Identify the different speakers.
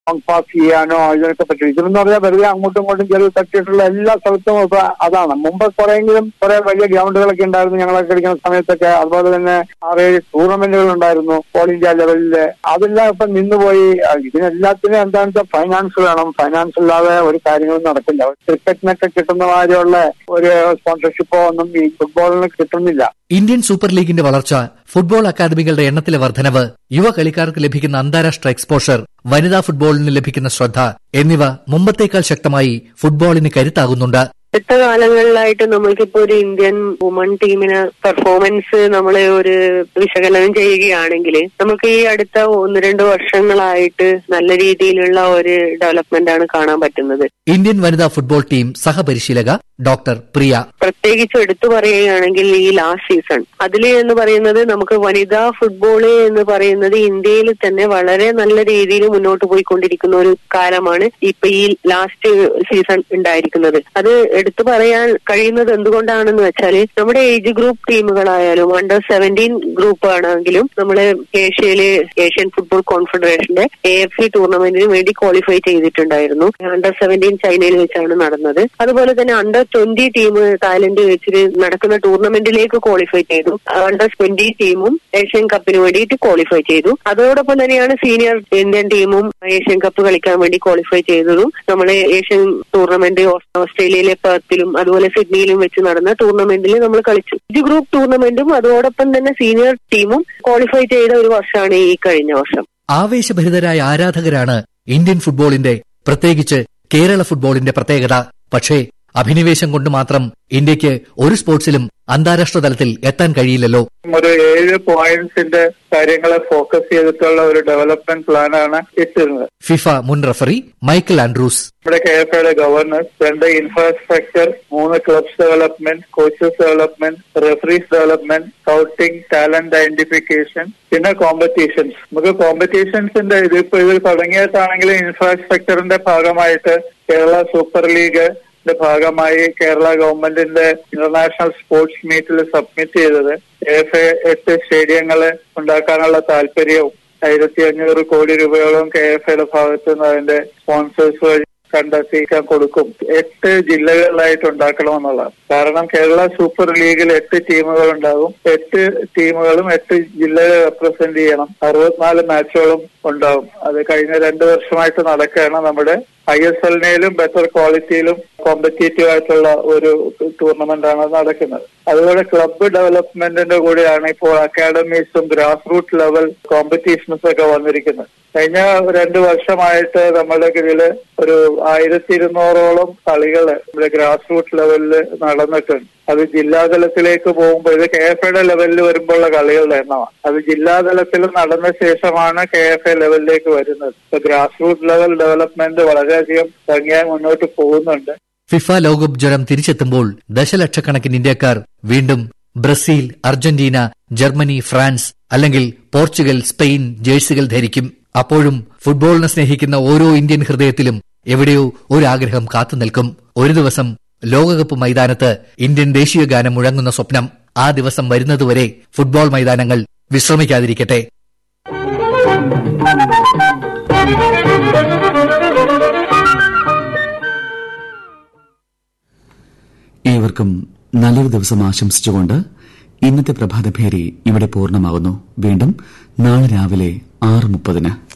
Speaker 1: long pass ചെയ്യാനോ ഇതിനൊക്കെ പറ്റും ഇതെന്ന് പറഞ്ഞാൽ വെറുതെ അങ്ങോട്ടും ഇങ്ങോട്ടും ചെറിയ തട്ടിയിട്ടുള്ള എല്ലാ സ്ഥലത്തും ഇപ്പൊ അതാണ് മുമ്പ് കുറെയെങ്കിലും കുറെ വലിയ ഗ്രൗണ്ടുകളൊക്കെ ഉണ്ടായിരുന്നു ഞങ്ങളൊക്കെ കളിക്കുന്ന സമയത്തൊക്കെ അതുപോലെ തന്നെ ആറേഴ് ടൂർണമെന്റുകൾ ഉണ്ടായിരുന്നു ഓൾ ഇന്ത്യ ലെവലില് അതെല്ലാം ഇപ്പൊ നിന്നുപോയി അഹ് ഇതിനെല്ലാത്തിനും എന്താണെന്ന് വെച്ചാൽ ഫൈനാൻസ് വേണം ഫൈനാൻസ് ഇല്ലാതെ ഒരു കാര്യങ്ങളും നടക്കില്ല ക്രിക്കറ്റിനൊക്കെ കിട്ടുന്ന മാതിരിയുള്ള ഒരു സ്പോൺസർഷിപ്പോ ഒന്നും ഈ ഫുട്ബോളിന് കിട്ടുന്നില്ല
Speaker 2: ഇന്ത്യൻ സൂപ്പർ ലീഗിന്റെ വളർച്ച ഫുട്ബോൾ അക്കാദമികളുടെ എണ്ണത്തിലെ വർധനവ് യുവ കളിക്കാർക്ക് ലഭിക്കുന്ന അന്താരാഷ്ട്ര എക്സ്പോഷർ വനിതാ ഫുട്ബോളിന് ലഭിക്കുന്ന ശ്രദ്ധ എന്നിവ മുമ്പത്തേക്കാൾ ശക്തമായി ഫുട്ബോളിന് കരുത്താകുന്നുണ്ട്
Speaker 3: അടുത്ത കാലങ്ങളിലായിട്ട് നമ്മൾക്കിപ്പോ ഒരു ഇന്ത്യൻ വുമൺ ടീമിന് പെർഫോമൻസ് നമ്മൾ ഒരു വിശകലനം ചെയ്യുകയാണെങ്കിൽ നമുക്ക് ഈ അടുത്ത ഒന്ന് രണ്ട് വർഷങ്ങളായിട്ട് നല്ല രീതിയിലുള്ള ഒരു ഡെവലപ്മെന്റ് ആണ് കാണാൻ പറ്റുന്നത്
Speaker 2: ഇന്ത്യൻ വനിതാ ഫുട്ബോൾ ടീം സഹപരിശീലക ഡോക്ടർ പ്രിയ
Speaker 3: പ്രത്യേകിച്ച് എടുത്തു പറയുകയാണെങ്കിൽ ഈ ലാസ്റ്റ് സീസൺ അതിൽ എന്ന് പറയുന്നത് നമുക്ക് വനിതാ ഫുട്ബോൾ എന്ന് പറയുന്നത് ഇന്ത്യയിൽ തന്നെ വളരെ നല്ല രീതിയിൽ മുന്നോട്ട് പോയിക്കൊണ്ടിരിക്കുന്ന ഒരു കാലമാണ് ഇപ്പൊ ഈ ലാസ്റ്റ് സീസൺ ഉണ്ടായിരിക്കുന്നത് അത് എടുത്തു പറയാൻ കഴിയുന്നത് എന്തുകൊണ്ടാണെന്ന് വെച്ചാൽ നമ്മുടെ ഏജ് ഗ്രൂപ്പ് ടീമുകളായാലും അണ്ടർ സെവൻറ്റീൻ ഗ്രൂപ്പ് ആണെങ്കിലും നമ്മള് ഏഷ്യയില് ഏഷ്യൻ ഫുട്ബോൾ കോൺഫെഡറേഷന്റെ എ എഫ് സി ടൂർണമെന്റിന് വേണ്ടി ക്വാളിഫൈ ചെയ്തിട്ടുണ്ടായിരുന്നു അണ്ടർ സെവൻറ്റീൻ ചൈനയിൽ വെച്ചാണ് നടന്നത് അതുപോലെ തന്നെ അണ്ടർ ട്വന്റി ടീം തായ്ലൻഡ് വെച്ചിട്ട് നടക്കുന്ന ടൂർണമെന്റിലേക്ക് ക്വാളിഫൈ ചെയ്തു അണ്ടർ ട്വന്റി ടീമും ഏഷ്യൻ കപ്പിന് വേണ്ടിയിട്ട് ക്വാളിഫൈ ചെയ്തു അതോടൊപ്പം തന്നെയാണ് സീനിയർ ഇന്ത്യൻ ടീമും ഏഷ്യൻ കപ്പ് കളിക്കാൻ വേണ്ടി ക്വാളിഫൈ ചെയ്തതും നമ്മളെ ഏഷ്യൻ ടൂർണമെന്റ് ഓസ്ട്രേലിയയിലെ പെർത്തിലും അതുപോലെ സിഡ്നിയിലും വെച്ച് നടന്ന ടൂർണമെന്റിൽ നമ്മൾ കളിച്ചു ഇത് ഗ്രൂപ്പ് ടൂർണമെന്റും അതോടൊപ്പം തന്നെ സീനിയർ ടീമും ക്വാളിഫൈ ചെയ്ത ഒരു വർഷമാണ് ഈ കഴിഞ്ഞ വർഷം
Speaker 2: ആവേശഭരിതരായ ആരാധകരാണ് ഇന്ത്യൻ ഫുട്ബോളിന്റെ പ്രത്യേകിച്ച് കേരള ഫുട്ബോളിന്റെ പ്രത്യേകത പക്ഷേ അഭിനിവേശം കൊണ്ട് മാത്രം ഇന്ത്യക്ക് ഒരു സ്പോർട്സിലും അന്താരാഷ്ട്ര തലത്തിൽ എത്താൻ കഴിയില്ലല്ലോ
Speaker 1: ഒരു ഏഴ് പോയിന്റ്സിന്റെ കാര്യങ്ങളെ ഫോക്കസ് ചെയ്തിട്ടുള്ള ഒരു ഡെവലപ്മെന്റ് പ്ലാനാണ് ഇട്ടിരുന്നത്
Speaker 2: ഫിഫ മുൻ റഫറി മൈക്കൽ ആൻഡ്രൂസ്
Speaker 1: നമ്മുടെ കെ എഫ് ഐയുടെ ഗവർണൻസ് രണ്ട് ഇൻഫ്രാസ്ട്രക്ചർ മൂന്ന് clubs development coaches development referees development scouting talent identification പിന്നെ കോമ്പറ്റീഷൻസ് നമുക്ക് കോമ്പറ്റീഷൻസിന്റെ ഇതിപ്പോ ഇത് തുടങ്ങിയിട്ടാണെങ്കിലും ഇൻഫ്രാസ്ട്രക്ചറിന്റെ ഭാഗമായിട്ട് കേരള സൂപ്പർ ലീഗ് ന്റെ ഭാഗമായി കേരള ഗവൺമെന്റിന്റെ ഇന്റർനാഷണൽ സ്പോർട്സ് മീറ്റിൽ സബ്മിറ്റ് ചെയ്തത് എഫ് എ എട്ട് സ്റ്റേഡിയങ്ങൾ ഉണ്ടാക്കാനുള്ള താല്പര്യവും ആയിരത്തി അഞ്ഞൂറ് കോടി രൂപയോളം കെ എഫ് ഐയുടെ ഭാഗത്ത് നിന്ന് അതിന്റെ സ്പോൺസേഴ്സ് വഴി കണ്ടെത്തിക്കാൻ കൊടുക്കും എട്ട് ജില്ലകളിലായിട്ട് ഉണ്ടാക്കണമെന്നുള്ളതാണ് കാരണം കേരള സൂപ്പർ ലീഗിൽ എട്ട് ടീമുകൾ ഉണ്ടാകും എട്ട് ടീമുകളും എട്ട് ജില്ലകളെ റെപ്രസെന്റ് ചെയ്യണം അറുപത്തിനാല് മാച്ചുകളും ഉണ്ടാകും അത് കഴിഞ്ഞ രണ്ടു വർഷമായിട്ട് നടക്കുകയാണ് നമ്മുടെ ഐ എസ് എല്ലിനേലും ബെറ്റർ ക്വാളിറ്റിയിലും കോമ്പറ്റീറ്റീവ് ആയിട്ടുള്ള ഒരു ടൂർണമെന്റ് ആണ് നടക്കുന്നത് അതുപോലെ ക്ലബ്ബ് ഡെവലപ്മെന്റിന്റെ കൂടെയാണ് ഇപ്പോൾ അക്കാഡമീസും ഗ്രാസ് റൂട്ട് ലെവൽ കോമ്പറ്റീഷൻസ് ഒക്കെ വന്നിരിക്കുന്നത് കഴിഞ്ഞ രണ്ട് വർഷമായിട്ട് നമ്മളുടെ കീഴില് ഒരു ആയിരത്തി ഇരുന്നൂറോളം കളികൾ നമ്മുടെ ഗ്രാസ് റൂട്ട് ലെവലിൽ നടന്നിട്ടുണ്ട് അത് ജില്ലാതലത്തിലേക്ക് പോകുമ്പോൾ ഇത് കെ എഫ് എയുടെ ലെവലിൽ വരുമ്പോഴുള്ള കളികളുടെ എണ്ണമാണ് അത് ജില്ലാതലത്തിൽ നടന്ന ശേഷമാണ് കെ എഫ് എ ലെവലിലേക്ക് വരുന്നത് ഗ്രാസ് റൂട്ട് ലെവൽ ഡെവലപ്മെന്റ് വളരെയധികം ഭംഗിയായി മുന്നോട്ട് പോകുന്നുണ്ട്
Speaker 2: ഫിഫ ലോകകപ്പ് ജ്വരം തിരിച്ചെത്തുമ്പോൾ ദശലക്ഷക്കണക്കിന് ഇന്ത്യക്കാർ വീണ്ടും ബ്രസീൽ അർജന്റീന ജർമ്മനി ഫ്രാൻസ് അല്ലെങ്കിൽ പോർച്ചുഗൽ സ്പെയിൻ ജേഴ്സികൾ ധരിക്കും അപ്പോഴും ഫുട്ബോളിനെ സ്നേഹിക്കുന്ന ഓരോ ഇന്ത്യൻ ഹൃദയത്തിലും എവിടെയോ ഒരു ആഗ്രഹം കാത്തു നിൽക്കും ഒരു ദിവസം ലോകകപ്പ് മൈതാനത്ത് ഇന്ത്യൻ ദേശീയ ഗാനം മുഴങ്ങുന്ന സ്വപ്നം ആ ദിവസം വരുന്നതുവരെ ഫുട്ബോൾ മൈതാനങ്ങൾ വിശ്രമിക്കാതിരിക്കട്ടെ
Speaker 4: ഏവർക്കും നല്ലൊരു ദിവസം ആശംസിച്ചുകൊണ്ട് ഇന്നത്തെ പ്രഭാതഭേരി ഇവിടെ പൂർണ്ണമാകുന്നു വീണ്ടും നാളെ രാവിലെ ആറ് മുപ്പതിന്